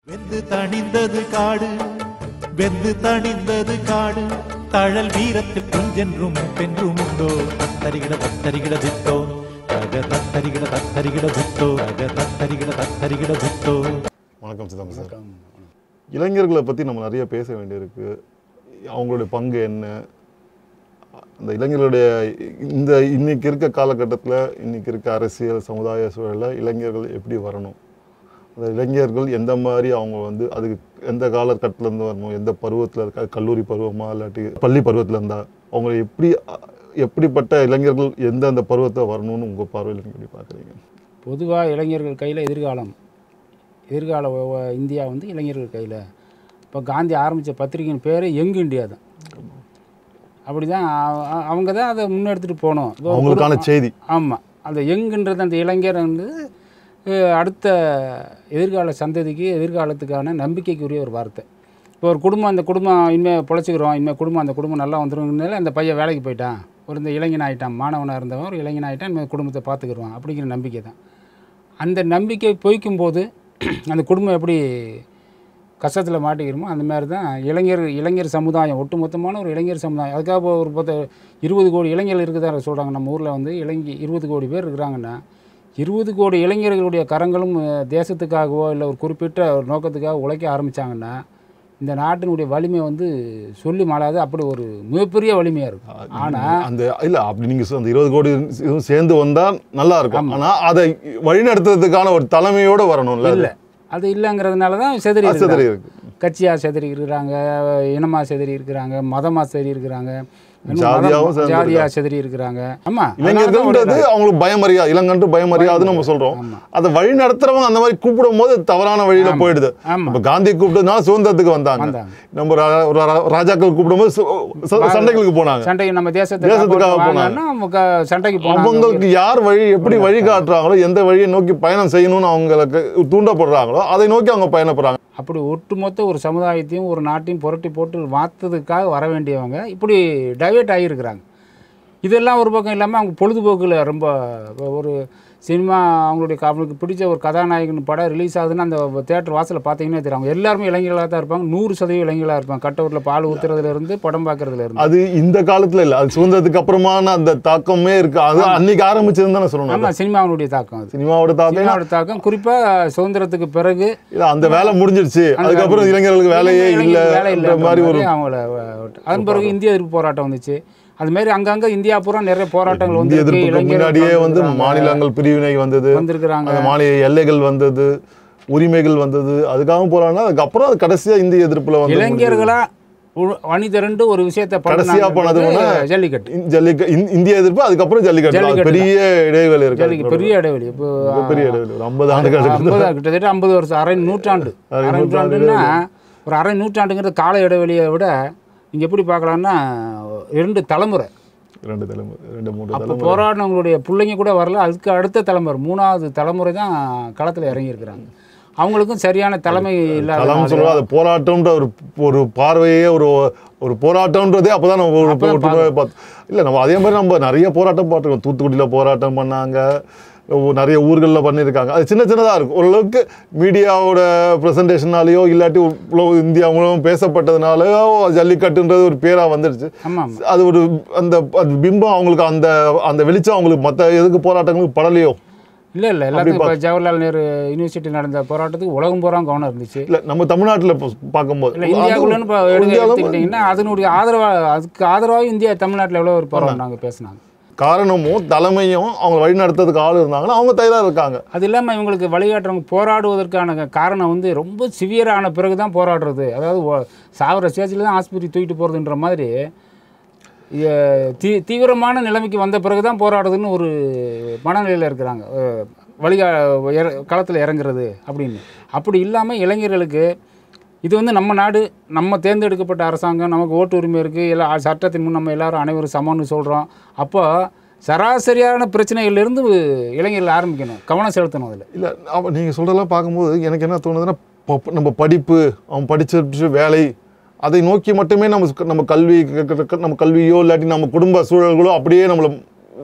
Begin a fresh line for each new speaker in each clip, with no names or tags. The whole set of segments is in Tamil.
வெந்து தணிந்தது காடு வெந்து தணிந்தது காடு தழல் வீரத்தில் குஞ்சென்றும் பென்றும் உண்டோ தத்தரிகிட தத்தரிகிட தித்தோ தக தத்தரிகிட தத்தரிகிட தித்தோ தக தத்தரிகிட தத்தரிகிட தித்தோ
வணக்கம் சிதம்பரம் சார் இளைஞர்களை பற்றி நம்ம நிறைய பேச வேண்டியிருக்கு அவங்களுடைய பங்கு என்ன அந்த இளைஞர்களுடைய இந்த இன்னைக்கு இருக்க காலகட்டத்தில் இன்னைக்கு இருக்க அரசியல் சமுதாய சூழலில் இளைஞர்கள் எப்படி வரணும் அந்த இளைஞர்கள் எந்த மாதிரி அவங்க வந்து அதுக்கு எந்த காலகட்டத்துல இருந்து வரணும் எந்த பருவத்தில் இருக்கா கல்லூரி பருவமா இல்லாட்டி பள்ளி பருவத்தில் இருந்தா அவங்க எப்படி எப்படிப்பட்ட இளைஞர்கள் எந்தெந்த பருவத்தை வரணும்னு உங்கள் பார்வையில் நீங்கள் எப்படி பார்க்குறீங்க
பொதுவாக இளைஞர்கள் கையில் எதிர்காலம் எதிர்கால ஒ- ஒ- இந்தியா வந்து இளைஞர்கள் கையில் இப்போ காந்தி ஆரம்பித்த பத்திரிகையின் பேரே யங் இந்தியா தான் அப்படி தான் அவங்க தான் அதை முன்னெடுத்துட்டு போகணும் இப்போ ஒரு
அவங்களுக்கான செய்தி
ஆமாம் அந்த யங்குன்றது அந்த இளைஞர் வந்து அஹ், அடுத்த எதிர்கால சந்ததிக்கு எதிர்காலத்துக்கான நம்பிக்கைக்குரிய ஒரு வார்த்தை இப்போ ஒரு குடும்பம் அந்த குடும்பம் இனிமேல் பொழைச்சிக்கிறோம் இனிமேல் குடும்பம் அந்த குடும்பம் நல்லா வந்துருங்கனால அந்த பையன் வேலைக்கு போயிட்டான் ஒரு இந்த இளைஞன் ஆகிட்டான் மாணவனாக இருந்தவன் ஒரு இளைஞன் ஆகிட்டான் இனிமேல் குடும்பத்தை பார்த்துக்கிடுவான் அப்படிங்கிற நம்பிக்கை தான் அந்த நம்பிக்கை பொய்க்கும் போது அந்த குடும்பம் எப்படி கஷ்டத்தில் மாட்டிக்கிறோமோ அந்த மாதிரி தான் இளைஞர் இளைஞர் சமுதாயம் ஒட்டுமொத்தமான ஒரு இளைஞர் சமுதாயம் அதுக்காக இப்போ ஒரு பத்து இருபது கோடி இளைஞர்கள் இருக்குதா சொல்கிறாங்க நம்ம ஊரில் வந்து இளைஞ இருபது கோடி பேர் இருக்கிறாங்கன்னா இருபது கோடி இளைஞர்களுடைய கரங்களும் அஹ், தேசத்துக்காகவோ இல்லை ஒரு குறிப்பிட்ட ஒரு நோக்கத்துக்காக உழைக்க ஆரம்பித்தாங்கன்னா இந்த நாட்டினுடைய வலிமை வந்து சொல்லி மாளாது அப்படி ஒரு மிகப்பெரிய வலிமையாக இருக்கும் ஆனால்
அந்த இல்ல அப்படி நீங்க சொ- அந்த இருபது கோடி இதுவும் சேர்ந்து வந்தா நல்லா இருக்கும் ஆனா அதை வழிநடத்துறதுக்கான ஒரு தலைமையோட வரணும்ல
இல்லை அது இல்லைங்கிறதுனால தான் செதறி
அது சிதறி இருக்கு
கட்சியாக செதறி இருக்கிறாங்க இனமாக செதறி இருக்கிறாங்க மதமாக செதறி இருக்கிறாங்க இன்னும்
ஜாதியாவும்
மதம்,
சேர்ந்து
ஜாதியா செதறி இருக்கிறாங்க ஆமா
இளைஞர்கள்ன்றது அவங்களுக்கு பயமறியா இளங்கன்று பயமறியாதுன்னு நம்ம சொல்றோம்
ஆமா.
அதை வழி நடத்துறவங்க அந்த மாதிரி கூப்பிடும் போது தவறான வழியில போயிடுது
ஆமா.
இப்ப காந்தி கூப்பிட்டதுனால சுதந்திரத்துக்கு வந்தாங்க
வந்தாங்க.
நம்ம ரா- ஒரு ரா- ராஜாக்கள் கூப்பிடும்போது சு- ச- சண்டைகளுக்கு போனாங்க
சண்டைக்கு நம்ம தேசத்தை
தேசத்துக்காக
காப்பாற்ற
போனாங்க.
வாங்கன்னா அவங்க க- சண்டைக்கு போனாங்க
அவங்களுக்கு யார் வழி எப்படி வழி காட்டுறாங்களோ எந்த வழியை நோக்கி பயணம் செய்யணும்னு அவங்களுக்கு தூண்டப்படுறாங்களோ அதை நோக்கி அவங்க பயணப்படுறாங்க
அப்படி ஒட்டுமொத்த ஒரு சமுதாயத்தையும் ஒரு நாட்டையும் புரட்டி போட்டு மாற்றதுக்காக வர வேண்டியவங்க இப்படி டைவர்ட் ஆகியிருக்கிறாங்க இதெல்லாம் ஒரு பக்கம் இல்லாமல் அவங்க பொழுதுபோக்கில் ரொம்ப ஒரு சினிமா அவங்களுடைய க- அவங்களுக்கு பிடிச்ச ஒரு கதாநாயகன் படம் ரிலீஸ் ஆகுதுன்னு அந்த தேட்டர் வாசலில் பார்த்தீங்கன்னா தெரியும் அவங்க எல்லாருமே இளைஞர்களாக தான் இருப்பாங்க நூறு சதவீதம் இளைஞர்களாக இருப்பாங்க கட்டவுட்டில் பால் ஊற்றுறதுல இருந்து படம் பார்க்கறதுல இருந்து
அது இந்த காலத்துல இல்ல அது சுதந்திரத்துக்கு அப்புறமான அந்த தாக்கமே இருக்கு அது அன்னைக்கு ஆரம்பிச்சதுன்னு தானே சொல்லணும்
ஆமாம் சினிமாவினுடைய தாக்கம் அது
சினிமாவோட தாக்கம்
சினிமாவோட தாக்கம் குறிப்பாக சுதந்திரத்துக்கு பிறகு
இல்ல அந்த வேலை முடிஞ்சிருச்சு அதுக்கப்புறம் இளைஞர்களுக்கு வேலையே இல்ல
இளைஞர்களுக்கு வேலை
இந்த மாதிரி ஒரு
அவங்கள வ- அதன் பிறகு இந்திய எதிர்ப்பு போராட்டம் வந்துச்சு அது மாதிரி அங்கங்க இந்தியா பூரா நிறைய போராட்டங்கள் வந்து
இந்திய எதிர்ப்புக்கு முன்னாடியே வந்து மாநிலங்கள் பிரிவினை வந்தது
வந்திருக்கிறாங்க
அந்த மாநில எல்லைகள் வந்தது உரிமைகள் வந்தது அதுக்காக போறாங்கன்னா அதுக்கப்புறம் அது கடைசியா இந்திய எதிர்ப்புல வந்து
இளைஞர்களா உ- அணி திரண்டு ஒரு விஷயத்தை
கடைசியா பண்ணது
பண்ணாங்கன்றது
ஒண்ணு
ஜல்லிக்கட்டு
இந்த ஜல்லிக்க இந்த- இந்திய எதிர்ப்பு அதுக்கப்புறம் ஜல்லிக்கட்டு அது
ஜல்லிக்கட்டு
பெரிய இடைவேளை இருக்கு
ஜல்லிக்கட்டு பெரிய இடைவெளி இப்போ
பெரிய இடைவேளை ஒரு ஐம்பது ஆண்டுகள்
ஐம்பது கிட்டத்தட்ட ஐம்பது வருஷம் அரை நூற்றாண்டு
அரை
அரை நூற்றாண்டுன்னா ஒரு அரை நூற்றாண்டுங்கிறது கால இடைவெளியை விட நீங்க எப்படி பார்க்கலாம்னா இரண்டு தலைமுறை
ரெண்டு தலைமுறை ரெண்டு மூணு
அப்போ
தலைமுறை
போராடினவங்களுடைய பிள்ளைங்க கூட வரல அதுக்கு அடுத்த தலைமுறை மூணாவது தலைமுறை தான் களத்தில் இறங்கியிருக்கிறாங்க அவங்களுக்கும் சரியான தலைமை இல்லாத
களம் சொல்லுவோம் அது போராட்டம்ன்ற ஒரு ஒரு பார்வையே ஒரு ஒரு போராட்டம்ன்றதே அப்பதான் நம்ம ஒரு
அப்பதான்
ஒற்றுமையை பார்த்து இல்லை நம்ம அதே மாதிரி நம்ம நிறைய போராட்டம் பார்த்துருக்கோம் தூத்துக்குடியில போராட்டம் பண்ணாங்க ஒ- நிறைய ஊர்களில் பண்ணியிருக்காங்க அது சின்ன சின்னதாக இருக்கும் ஓரளவுக்கு மீடியாவோட ப்ரெசன்டேஷனாலேயோ இல்லாட்டி உலக இந்தியா மூலம் பேசப்பட்டதுனாலயோ ஜல்லிக்கட்டுன்றது ஒரு பேராக வந்துடுச்சு
ஆமாம்
அது ஒரு அந்த அது பிம்பம் அவங்களுக்கு அந்த அந்த வெளிச்சம் அவங்களுக்கு மற்ற எதுக்கு போராட்டங்களுக்கு படலையோ
இல்லை இல்லை எல்லாத்துக்கும் இப்போ ஜவஹர்லால் நேரு யூனிவர்சிட்டி நடந்த போராட்டத்துக்கு உலகம் பூரா கவனம் இருந்துச்சு
இல்லை நம்ம தமிழ்நாட்டில் பார்க்கும்போது
இல்லை இந்தியாவுக்குள்ளன்னு இப்போ எடுக்க
இந்தியாவுல
எடுத்துக்கிட்டிங்கன்னா அதனுடைய ஆதரவாக அதுக்கு ஆதரவாக இந்தியா தமிழ்நாட்டில் எவ்வளோ ஒரு போராடினாங்க பேசுனாங்க
காரணமும் தலைமையும் அவங்க வழி நடத்துறதுக்கு ஆள் இருந்தாங்கன்னா அவங்க தயாராக இருக்காங்க
அது இல்லாமல் இவங்களுக்கு வழிகாட்டுறவங்க போராடுவதற்கான காரணம் வந்து ரொம்ப சிவியரான பிறகு தான் போராடுறது அதாவது ஒ- சாவர ஸ்டேஜில் தான் ஆஸ்பத்திரி தூக்கிட்டு போகிறதுன்ற மாதிரி எ- தீ தீவிரமான நிலைமைக்கு வந்த பிறகு தான் போராடுறதுன்னு ஒரு மனநிலையில் இருக்கிறாங்க அஹ் வழிகா இற- களத்தில் இறங்குறது அப்படின்னு அப்படி இல்லாமல் இளைஞர்களுக்கு இது வந்து நம்ம நாடு நம்ம தேர்ந்தெடுக்கப்பட்ட அரசாங்கம் நமக்கு ஓட்டு உரிமை இருக்குது எல்லா சட்டத்தின் முன் நம்ம எல்லாரும் அனைவரும் சமம்னு சொல்கிறோம் அப்போ சராசரியான பிரச்சனைகள்லேருந்து இளைஞர்கள் ஆரம்பிக்கணும் கவனம் செலுத்தணும் அதில்
இல்லை அப்போ நீங்கள் சொல்கிறதெல்லாம் பார்க்கும்போது எனக்கு என்ன தோணுதுன்னா ப- நம்ம படிப்பு அவன் படிச்ச வேலை அதை நோக்கி மட்டுமே நம்ம ஸ்- நம்ம கல்வி க- க- க- நம்ம கல்வியோ இல்லாட்டி நம்ம குடும்ப சூழல்களோ அப்படியே நம்மளை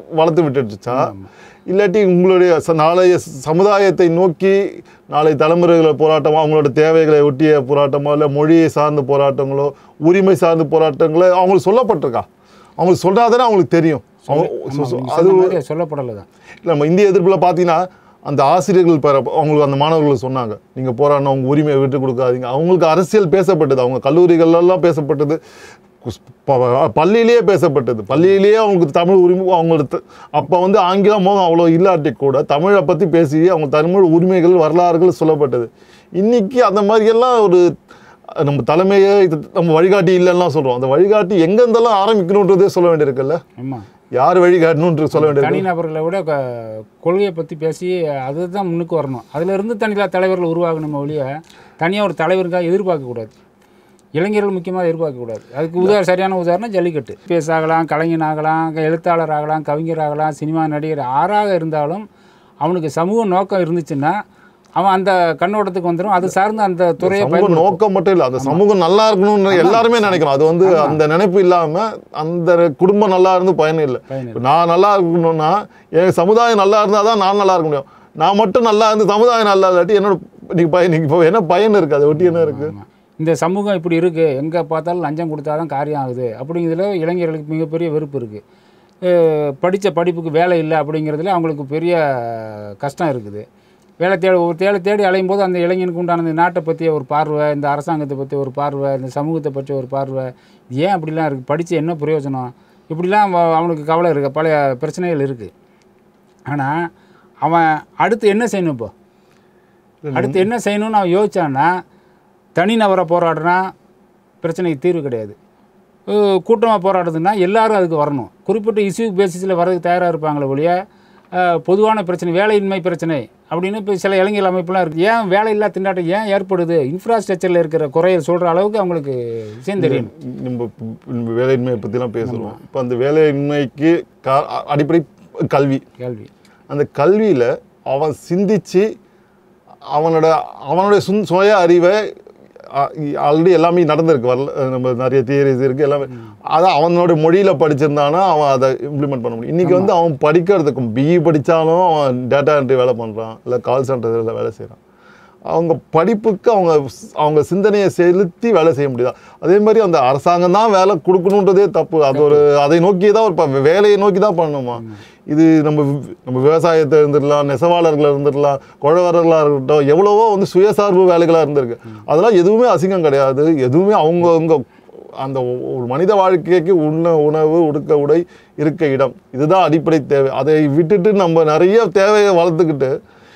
வளர்த்து விட்டுடுச்சா இல்லாட்டி உங்களுடைய ச- நாளைய சமுதாயத்தை நோக்கி நாளை தலைமுறைகளை போராட்டமோ அவங்களோட தேவைகளை ஒட்டிய போராட்டமோ இல்லை மொழியை சார்ந்த போராட்டங்களோ உரிமை சார்ந்த போராட்டங்களோ அவங்களுக்கு சொல்லப்பட்டிருக்கா அவங்களுக்கு சொன்னாதானே அவங்களுக்கு தெரியும் அவங்க-
ஆமா,
சொ- சொ-
நீங்க
அது
சொன்ன மாதிரி சொல்லப்படலை தான்
இல்லை நம்ம இந்திய எதிர்ப்பில் பார்த்தீங்கன்னா அந்த ஆசிரியர்கள் பெற அவங்களுக்கு அந்த மாணவர்கள் சொன்னாங்க நீங்கள் போராடணும் உங்கள் உரிமையை விட்டு கொடுக்காதீங்க அவங்களுக்கு அரசியல் பேசப்பட்டது அவங்க கல்லூரிகள்லாம் பேசப்பட்டது குஸ்- ப- பள்ளியிலேயே பேசப்பட்டது பள்ளியிலேயே அவங்களுக்கு தமிழ் உரிமை அவங்களுக்கு அப்போ வந்து ஆங்கிலம் மோகம் அவ்வளோ இல்லாட்டி கூட தமிழை பற்றி பேசி அவங்க தமிழ் உரிமைகள் வரலாறுகள் சொல்லப்பட்டது இன்னைக்கு அந்த மாதிரியெல்லாம் ஒரு அஹ், நம்ம தலைமையே இது நம்ம வழிகாட்டி இல்லைன்னா சொல்கிறோம் அந்த வழிகாட்டி எங்கேருந்தெல்லாம் ஆரம்பிக்கணுன்றதே சொல்ல வேண்டியிருக்குல்ல
ஆமாம்
யார் வழிகாட்டணுன்றது சொல்ல வேண்டியது
தனிநபர்களை விட க- கொள்கையை பற்றி பேசி அதுதான் முன்னுக்கு வரணும் அதுல இருந்து தனியாக தலைவர்கள் உருவாகணும் ஒழிய தனியாக ஒரு தலைவருக்காக எதிர்பார்க்கக்கூடாது இளைஞர்கள் முக்கியமாக எதிர்பார்க்கக்கூடாது அதுக்கு உதாரண சரியான உதாரணம் ஜல்லிக்கட்டு பேஸ் ஆகலாம் கலைஞன் ஆகலாம் எழுத்தாளர் ஆகலாம் கவிஞர் ஆகலாம் சினிமா நடிகர் ஆறாக இருந்தாலும் அவனுக்கு சமூக நோக்கம் இருந்துச்சுன்னா அவன் அந்த கண்ணோட்டத்துக்கு வந்துடும் அது சார்ந்து அந்த துறையை
சமூக
பயன்படுத்தும்.
நோக்கம் மட்டும் இல்ல அந்த சமூகம் நல்லா இருக்கணும்னு எல்லாருமே நினைக்கிறோம் அது வந்து அந்த நினைப்பு இல்லாம அந்த குடும்பம் நல்லா இருந்து பயன் இல்லை
பயன்
இப்ப நான் நல்லா இருக்கணும்னா என் சமுதாயம் நல்லா இருந்தா தான் நான் நல்லா இருக்க முடியும் நான் மட்டும் நல்லா இருந்து சமுதாயம் நல்லா இல்லாட்டி என்னோட நீங்க பயன் நீங்க இப்போ என்ன பயன் இருக்கு அதை ஒட்டி என்ன இருக்கு
ஆமா. இந்த சமூகம் இப்படி இருக்குது எங்கே பார்த்தாலும் லஞ்சம் கொடுத்தா தான் காரியம் ஆகுது அப்படிங்கிறதுல இளைஞர்களுக்கு மிகப்பெரிய வெறுப்பு இருக்குது படித்த படிப்புக்கு வேலை இல்லை அப்படிங்கிறதுல அவங்களுக்கு பெரிய கஷ்டம் இருக்குது வேலை தேடி ஒரு தேடி தேடி அலையும் போது அந்த இளைஞனுக்கு உண்டான இந்த நாட்டை பற்றிய ஒரு பார்வை இந்த அரசாங்கத்தை பற்றி ஒரு பார்வை இந்த சமூகத்தை பற்றி ஒரு பார்வை இது ஏன் அப்படிலாம் இருக்குது படித்து என்ன பிரயோஜனம் இப்படிலாம் அவ- அவனுக்கு கவலை இருக்குது பழைய பிரச்சனைகள் இருக்குது ஆனால் அவன் அடுத்து என்ன செய்யணும் இப்போ அடுத்து என்ன செய்யணும்னு அவன் யோசிச்சான்னா தனிநபரை போராடுனா பிரச்சனைக்கு தீர்வு கிடையாது கூட்டமாக போராடுறதுன்னா எல்லாரும் அதுக்கு வரணும் குறிப்பிட்ட இஷ்யூ பேசிஸில் வரதுக்கு தயாராக இருப்பாங்களே ஒழிய அஹ், பொதுவான பிரச்சனை வேலையின்மை பிரச்சனை அப்படின்னு இப்போ சில இளைஞர் அமைப்புலாம் இருக்குது ஏன் வேலையில்லா திண்டாட்டம் ஏன் ஏற்படுது இன்ஃப்ராஸ்ட்ரக்சரில் இருக்கிற குறையை சொல்கிற அளவுக்கு அவங்களுக்கு விஷயம் தெரியணும்
நம்ம நம்ம வேலையின்மையை பற்றிலாம் பேசுகிறோம் இப்போ அந்த வேலையின்மைக்கு கா அடிப்படை கல்வி
கேள்வி
அந்த கல்வியில் அவன் சிந்திச்சு அவனோட அவனுடைய சுன் சுய அறிவை ஆல்ரெடி எல்லாமே நடந்திருக்கு வரல நம்ம நிறைய தியரிஸ் இருக்குது எல்லாமே அதான் அவனோட மொழியில் படிச்சிருந்தானா அவன் அதை இம்ப்ளிமெண்ட் பண்ண முடியும் இன்றைக்கி வந்து அவன் படிக்கிறதுக்கும் பிஇ படித்தாலும் அவன் டேட்டா என்ட்ரி வேலை பண்ணுறான் இல்லை கால் சென்டரில் வேலை செய்கிறான் அவங்க படிப்புக்கு அவங்க அவங்க சிந்தனையை செலுத்தி வேலை செய்ய முடியுதா அதே மாதிரி அந்த அரசாங்கம் தான் வேலை கொடுக்கணுன்றதே தப்பு அது ஒரு அதை நோக்கி தான் ஒரு ப- வேலையை நோக்கி தான் பண்ணணுமா இது நம்ம வி- நம்ம விவசாயத்தை இருந்துடலாம் நெசவாளர்களாக இருந்துடலாம் குழவர்களாக இருக்கட்டும் எவ்வளவோ வந்து சுயசார்பு வேலைகளாக இருந்திருக்கு அதெல்லாம் எதுவுமே அசிங்கம் கிடையாது எதுவுமே அவங்கவுங்க அந்த ஒ- ஒரு மனித வாழ்க்கைக்கு உண்ண உணவு உடுக்க உடை இருக்க இடம் இதுதான் அடிப்படை தேவை அதை விட்டுட்டு நம்ம நிறைய தேவையை வளர்த்துக்கிட்டு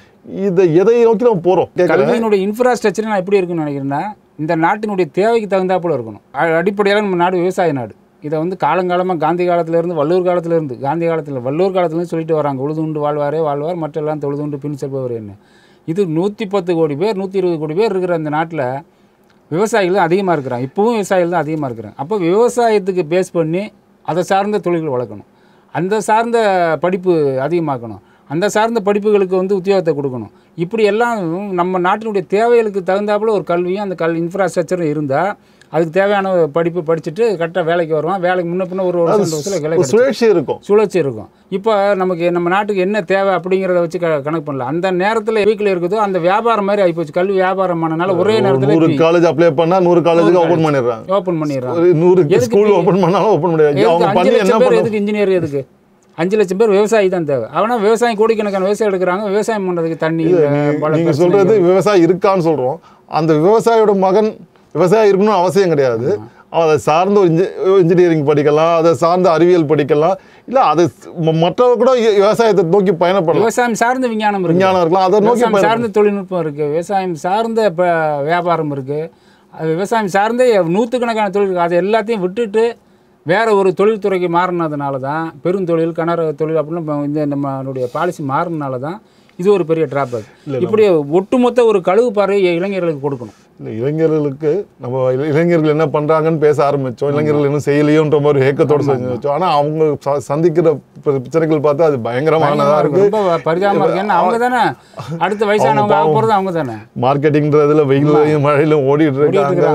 இதை எதை நோக்கி நம்ம போகிறோம்
கல்வியினுடைய இன்ஃப்ராஸ்ட்ரக்சர் நான் எப்படி இருக்குன்னு நினைக்கிறேன்னா இந்த நாட்டினுடைய தேவைக்கு தகுந்தாப்புல இருக்கணும் அ- அடிப்படையாக நம்ம நாடு விவசாய நாடு இதை வந்து காலங்காலமாக காந்தி காலத்திலேருந்து வள்ளூர் காலத்திலேருந்து காந்தி காலத்தில் வள்ளூர் காலத்துலேருந்து சொல்லிட்டு வராங்க உழுதுண்டு வாழ்வாரே வாழ்வார் மற்றெல்லாம் தொழுதுண்டு பின் செல்பவர் என்ன இது நூற்றி பத்து கோடி பேர் நூற்றி இருபது கோடி பேர் இருக்கிற இந்த நாட்டில் விவசாயிகள் தான் அதிகமாக இருக்கிறாங்க இப்போவும் விவசாயிகள் தான் அதிகமாக இருக்கிறாங்க அப்போ விவசாயத்துக்கு பேஸ் பண்ணி அதை சார்ந்த தொழில்கள் வளர்க்கணும் அந்த சார்ந்த படிப்பு அதிகமாக்கணும் அந்த சார்ந்த படிப்புகளுக்கு வந்து உத்தியோகத்தை கொடுக்கணும் இப்படி எல்லாம் நம்ம நாட்டினுடைய தேவைகளுக்கு தகுந்தாப்புல ஒரு கல்வியும் அந்த கல் இன்ஃப்ராஸ்ட்ரக்சரும் இருந்தால் அதுக்கு தேவையான படிப்பு படிச்சுட்டு கரெக்டாக வேலைக்கு வருவான் வேலைக்கு முன்ன பின்ன ஒரு வருஷம் ரெண்டு வருஷத்துல வேலை
ஒரு
கிடைச்சிடும்.
சுழற்சி இருக்கும்
சுழற்சி இருக்கும் இப்போ நமக்கு நம்ம நாட்டுக்கு என்ன தேவை அப்படிங்கிறத வச்சு க கணக்கு பண்ணல அந்த நேரத்தில் வீக்கில் இருக்குதோ அந்த வியாபாரம் மாதிரி ஆகிப்போச்சு கல்வி வியாபாரம் ஆனனால ஒரே
நூறு
நேரத்தில்
காலேஜ் அப்ளை பண்ணா நூறு காலேஜுக்கு ஓபன் பண்ணிடுறாங்க
ஓப்பன் பண்ணிடுறாங்க
ஒரு நூறு
எதுக்கு
ஸ்கூல்
இப்படி-
ஓபன் பண்ணாலும் ஓபன் முடியாது
எதுக்கு
அவங்க
அஞ்சு
பண்ணி என்ன
லட்சம் பேர்
பண்ண
எதுக்கு இன்ஜினியர் எதுக்கு அஞ்சு லட்சம் பேர் விவசாயி தான் தேவை அவனா விவசாயம் கோடிக்கணக்கான விவசாயம் எடுக்கிறாங்க விவசாயம் பண்ணுறதுக்கு தண்ணி இல்லை பல
நீங்க
பிரச்சனைகள்.
சொல்றது விவசாயி இருக்கான்னு சொல்றோம் அந்த விவசாயியோட மகன் விவசாயி இருக்கணும்னு அவசியம் கிடையாது அவன் அதை சார்ந்த ஒரு இன்ஜினியரிங் படிக்கலாம் அதை சார்ந்த அறிவியல் படிக்கலாம் இல்ல அதை ம- மற்றவங்க கூட இ- விவசாயத்தை நோக்கி பயணப்படலாம்
விவசாயம் சார்ந்த விஞ்ஞானம் இருக்கு
விஞ்ஞானம் இருக்கலாம் அதை நோக்கி
விவசாயம்
பயணம்
சார்ந்த தொழில்நுட்பம் இருக்குது விவசாயம் சார்ந்த இப்போ வியாபாரம் இருக்குது அது விவசாயம் சார்ந்த நூற்றுக்கணக்கான தொழில் இருக்குது அது எல்லாத்தையும் விட்டுட்டு வேற ஒரு தொழில்துறைக்கு மாறினதுனால தான் பெருந்தொழில் கனரக தொழில் அப்படின்னு இப்ப இந்த நம்மளுடைய பாலிசி மாறினால தான் இது ஒரு பெரிய டிராபேக் இப்படி ஒட்டுமொத்த ஒரு கழுவு பார்வையை இளைஞர்களுக்கு கொடுக்கணும்
இந்த இளைஞர்களுக்கு நம்ம இளை- இளைஞர்கள் என்ன பண்றாங்கன்னு பேச ஆரம்பிச்சோம் இளைஞர்கள் என்ன செய்யலையோன்ற மாதிரி ஒரு ஏக்கத்தோட செஞ்சு வச்சோம் ஆனா அவங்க ச- சந்திக்கிற பிர- பிரச்சனைகள் பார்த்தா அது பயங்கரமானதா இருக்கு
ரொம்ப பரிதாபமாக இருக்கு ஏன்னா அவங்க தானே அடுத்த வயசானவங்க ஆக போகிறது அவங்க தானே
மார்க்கெட்டிங்ன்றதுல வெயிலையும் மழையிலும் ஓடிட்டு
ஓடிட்டு
இருக்காங்க
இருக்காங்க.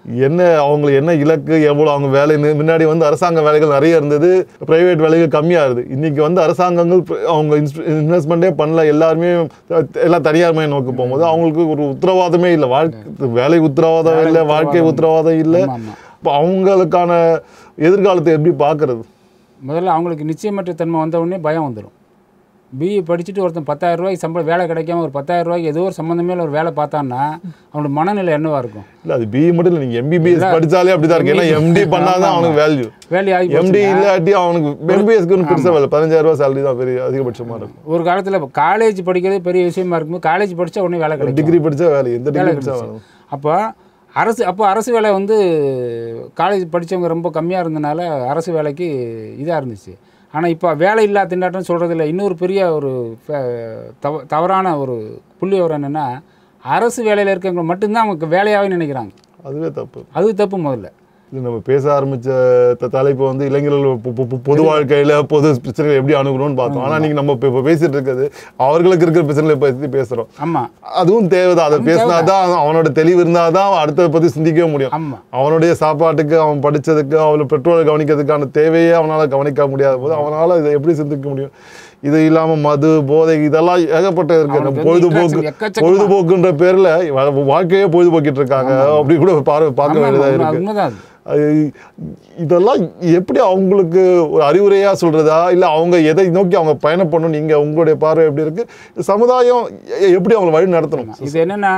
என்ன அவங்களுக்கு என்ன இலக்கு எவ்வளோ அவங்க வேலை நி- முன்னாடி வந்து அரசாங்க வேலைகள் நிறைய இருந்தது பிரைவேட் வேலைகள் கம்மியாக இருது இன்னைக்கு வந்து அரசாங்கங்கள் pr- அவங்க இன்வெஸ்ட்மெண்ட்டே பண்ணல எல்லாருமே த- எல்லாம் தனியார் மயம் நோக்கி போகும்போது அவங்களுக்கு ஒரு உத்தரவாதமே இல்லை வாழ்க்கை வேலை உத்தரவாதம்
வேலை
இல்லை வாழ்க்கை
உத்தரவாதம்
உத்தரவாதம் இல்லை
ஆமா, ஆமா.
இப்போ அவங்களுக்கான எதிர்காலத்தை எப்படி பார்க்கறது
முதல்ல அவங்களுக்கு நிச்சயமற்ற தன்மை வந்த உடனே பயம் வந்துடும் பிஇ படிச்சுட்டு ஒருத்தன் பத்தாயிரம் ரூபாய்க்கு சம்பளம் வேலை கிடைக்காம ஒரு பத்தாயிரம் ரூபாய்க்கு ஏதோ ஒரு சம்மந்தமே இல்லை ஒரு வேலை பார்த்தான்னா அவனோட மனநிலை என்னவா இருக்கும்
இல்லை அது பிஇ மட்டும் இல்லை நீங்கள் எம்பிபிஎஸ் படிச்சாலே அப்படிதான் இருக்கு ஏன்னா எம்டி பண்ணாதான் அவனுக்கு வேல்யூ
வேலை ஆகி
எம்டி
போச்சுன்னா,
இல்லாட்டி அவனுக்கு எம்பிஎஸ்க்கு ஒன்றும் பெருசாக வேலை பதினஞ்சாயிரம் ரூபாய் சேலரி தான் பெரிய அதிகபட்சமாக இருக்கும்
ஒரு காலத்தில் காலேஜ் படிக்கிறது பெரிய விஷயமா இருக்கும்போது காலேஜ் படிச்சா உடனே வேலை கிடைக்கும்
டிகிரி படிச்சா வேலை எந்த
வேலை
டிகிரி படிச்சா
கிடைச்சு.
வேலை
அப்போ அரசு அப்போ அரசு வேலை வந்து காலேஜ் படித்தவங்க ரொம்ப கம்மியாக இருந்தனால அரசு வேலைக்கு இதாக இருந்துச்சு ஆனால் இப்போ வேலை இல்லா திண்டாட்டம் சொல்கிறதில்ல இன்னொரு பெரிய ஒரு ஃப- தவ தவறான ஒரு புள்ளி விவரம் என்னென்னா அரசு வேலையில் இருக்கவங்க மட்டும்தான் அவங்க வேலையாகவே நினைக்கிறாங்க
அதுவே தப்பு
அது தப்பு முதல்ல
இது நம்ம பேச ஆரம்பிச்ச த- தலைப்பு வந்து இளைஞர்கள் பொ- பொ- பொ- பொது வாழ்க்கையில பொது பிரச்சனைகளை எப்படி அணுகணும்னு பார்த்தோம் ஆனா நீங்க நம்ம இப்ப இப்ப பேசிட்டு இருக்கிறது அவர்களுக்கு இருக்கிற பிரச்சனைகளை பத்தி பேசுறோம்
ஆமாம்
அதுவும் தேவைதான் அதை பேசினாதான் அவனோட தெளிவு இருந்தாதான் அடுத்ததை பத்தி சிந்திக்கவே முடியும்
ஆமாம்
அவனுடைய சாப்பாட்டுக்கு அவன் படிச்சதுக்கு அவளை பெற்றோரை கவனிக்கிறதுக்கான தேவையே அவனால கவனிக்க முடியாத போது அவனால இதை எப்படி சிந்திக்க முடியும் இது இல்லாம மது போதை இதெல்லாம் ஏகப்பட்ட இருக்கு
அவனுக்கு
நம்ம
வந்து
பொழுதுபோக்கு
interaction எக்கச்சக்கமா. பொழுதுபோக்குன்ற
பொழுதுபோக்குன்ற பேர்ல வா- வாழ்க்கையே பொழுதுபோக்கிட்டு இருக்காங்க அப்படி கூட பார்வை பார்க்க வேண்டியதா இருக்கு
உண்மைதான் அது
அது இதெல்லாம் எப்படி அவங்களுக்கு ஒரு அறிவுரையா சொல்றதா இல்ல அவங்க எதை நோக்கி அவங்க பயணம் பண்ணணும் நீங்க உங்களுடைய பார்வை எப்படி இருக்கு சமுதாயம் எ- எப்படி அவங்களை வழி நடத்தணும்
இது என்னென்னா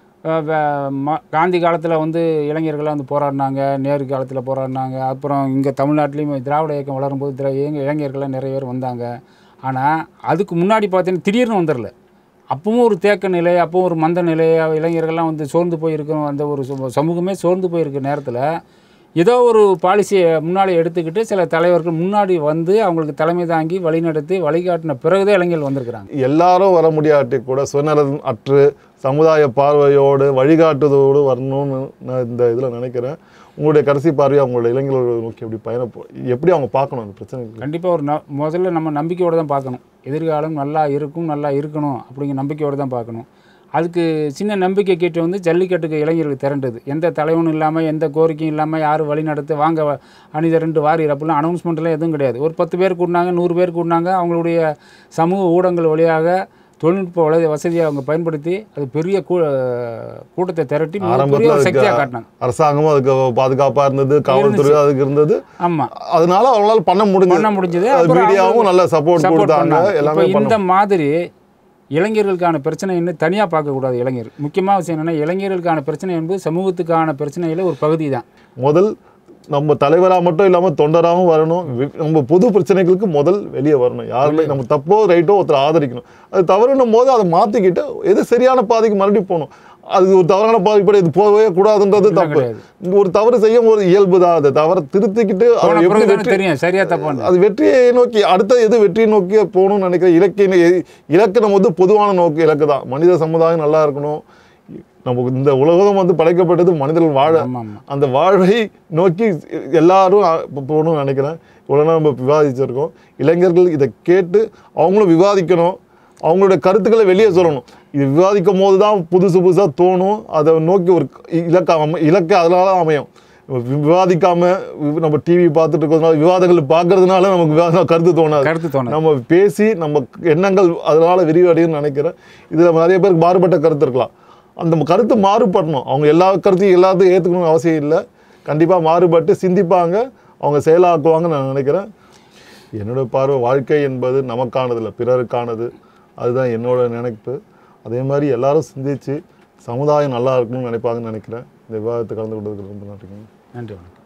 காந்தி காலத்தில் வந்து இளைஞர்கள்லாம் வந்து போராடினாங்க நேரு காலத்தில் போராடினாங்க அப்புறம் இங்கே தமிழ்நாட்டிலையும் திராவிட இயக்கம் வளரும்போது திரா இளைஞ இளைஞர்கள்லாம் நிறைய பேர் வந்தாங்க ஆனால் அதுக்கு முன்னாடி பார்த்தீங்கன்னா திடீர்னு வந்துடல அப்பவும் ஒரு தேக்க நிலை அப்பவும் ஒரு மந்த நிலை இளைஞர்கள்லாம் வந்து சோர்ந்து போயிருக்கணும் அந்த ஒரு சமூ- சமூகமே சோர்ந்து போயிருக்க நேரத்தில் ஏதோ ஒரு பாலிசியை முன்னாடி எடுத்துக்கிட்டு சில தலைவர்கள் முன்னாடி வந்து அவங்களுக்கு தலைமை தாங்கி வழிநடத்தி வழிகாட்டின பிறகுதான் இளைஞர்கள் வந்திருக்கிறாங்க
எல்லாரும் வர முடியாட்டி கூட சுயநலம் அற்று சமுதாய பார்வையோடு வழிகாட்டுதோடு வரணும்னு நான் இந்த இதில் நினைக்கிறேன் உங்களுடைய கடைசி பார்வையை அவங்களோட இளைஞர்களை நோக்கி எப்படி பயணம் போ- எப்படி அவங்க பார்க்கணும் அந்த பிரச்சனைகள்
கண்டிப்பாக ஒரு ந முதல்ல நம்ம நம்பிக்கையோடு தான் பார்க்கணும் எதிர்காலம் நல்லா இருக்கும் நல்லா இருக்கணும் அப்படிங்கிற நம்பிக்கையோடு தான் பார்க்கணும் அதுக்கு சின்ன நம்பிக்கை கேட்டு வந்து ஜல்லிக்கட்டுக்கு இளைஞர்கள் திரண்டது எந்த தலைவனும் இல்லாமல் எந்த கோரிக்கையும் இல்லாமல் யாரும் வழி நடத்து வாங்க வ- அணித ரெண்டு வாரி அப்படிலாம் அனௌன்ஸ்மெண்ட்லாம் எதுவும் கிடையாது ஒரு பத்து பேர் கூடினாங்க நூறு பேர் கூடினாங்க அவங்களுடைய சமூக ஊடகங்கள் வழியாக தொழில்நுட்ப வள வசதியை அவங்க பயன்படுத்தி அது பெரிய கூ கூட்டத்தை திரட்டி மிகப்பெரிய
ஆரம்பத்துல
ஒரு
அதுக்கு
சக்தியாக காட்டினாங்க
அரசாங்கமும் அதுக்கு பாதுகாப்பா இருந்தது காவல்துறை அதுக்கு இருந்தது
ஆமாம்
அதனால அவங்களால பண்ண முடிஞ்சது
பண்ண முடிஞ்சது
அது
அப்புறம்
மீடியாவும்
அவங்களுக்கு
நல்ல சப்போர்ட்
சப்போர்ட்
கொடுத்தாங்க
பண்ணாங்க
எல்லாமே
இப்போ இந்த
பண்ண
மாதிரி இளைஞர்களுக்கான பிரச்சனை இன்னும் தனியாக பார்க்கக்கூடாது இளைஞர் முக்கியமாக விஷயம் என்னென்னா இளைஞர்களுக்கான பிரச்சனை என்பது சமூகத்துக்கான பிரச்சனையில் ஒரு பகுதி தான்
முதல் நம்ம தலைவரா மட்டும் இல்லாம தொண்டராகவும் வரணும் வி- நம்ம பொது பிரச்சனைகளுக்கு முதல் வெளியே வரணும் யாருமே நம்ம தப்போ ரைட்டோ ஒருத்தர் ஆதரிக்கணும் அது தவறுனும் போது அதை மாத்திக்கிட்டு எது சரியான பாதைக்கு மறுபடியும் போகணும் அது ஒரு தவறான பாதைப்படி இது போகவே கூடாதுன்றது தப்பு
கிடையாது.
ஒரு தவறு செய்யும் ஒரு இயல்பு தான் அதை தவறை திருத்திக்கிட்டு
போன
அவர் எப்படி
பிறகு தானே
வெற்றி
தெரியும் சரியா தப்பான்னு
அது வெற்றியை நோக்கி அடுத்த எது வெற்றியை நோக்கி போகணும்னு நினைக்கிற இலக்கை இலக்கு நம்ம வந்து பொதுவான நோக்கு இலக்கு தான் மனித சமுதாயம் நல்லா இருக்கணும் நமக்கு இந்த உலகம் வந்து படைக்கப்பட்டது மனிதர்கள் வாழ
ஆமாம் ஆமாம்
அந்த வாழ்வை நோக்கி எல்லாரும் அ- போ- போகணும்னு நினைக்கிறேன் இவ்வளோ நேரம் நம்ம விவாதிச்சிருக்கோம் இளைஞர்கள் இதை கேட்டு அவங்களும் விவாதிக்கணும் அவங்களோட கருத்துக்களை வெளியே சொல்லணும் இது விவாதிக்கும் போது தான் புதுசு புதுசாக தோணும் அதை நோக்கி ஒரு இலக்க அமை இலக்கு அதனால தான் அமையும் வி- விவாதிக்காம வி- நம்ம டிவி பார்த்துட்டு இருக்கிறதுனால விவாதங்கள் பார்க்கறதுனால நமக்கு விவாதம் கருத்து தோணாது
கருத்து தோணும்
நம்ம பேசி நம்ம எண்ணங்கள் அதனால விரிவடையும்னு நினைக்கிறேன் இதில் நிறைய பேருக்கு மாறுபட்ட கருத்து இருக்கலாம் அந்த கருத்து மாறுபடணும் அவங்க எல்லா கருத்தையும் எல்லாத்தையும் ஏற்றுக்கணும்னு அவசியம் இல்லை கண்டிப்பாக மாறுபட்டு சிந்திப்பாங்க அவங்க செயலாக்குவாங்கன்னு நான் நினைக்கிறேன் என்னோட பார்வை வாழ்க்கை என்பது நமக்கானது இல்லை பிறருக்கானது அதுதான் என்னோட நினைப்பு அதே மாதிரி எல்லாரும் சிந்திச்சு சமுதாயம் நல்லா இருக்கணும்னு நினைப்பாங்கன்னு நினைக்கிறேன் இந்த விவாதத்தை கலந்து கொண்டதுக்கு ரொம்ப நன்றிங்க
நன்றி வணக்கம்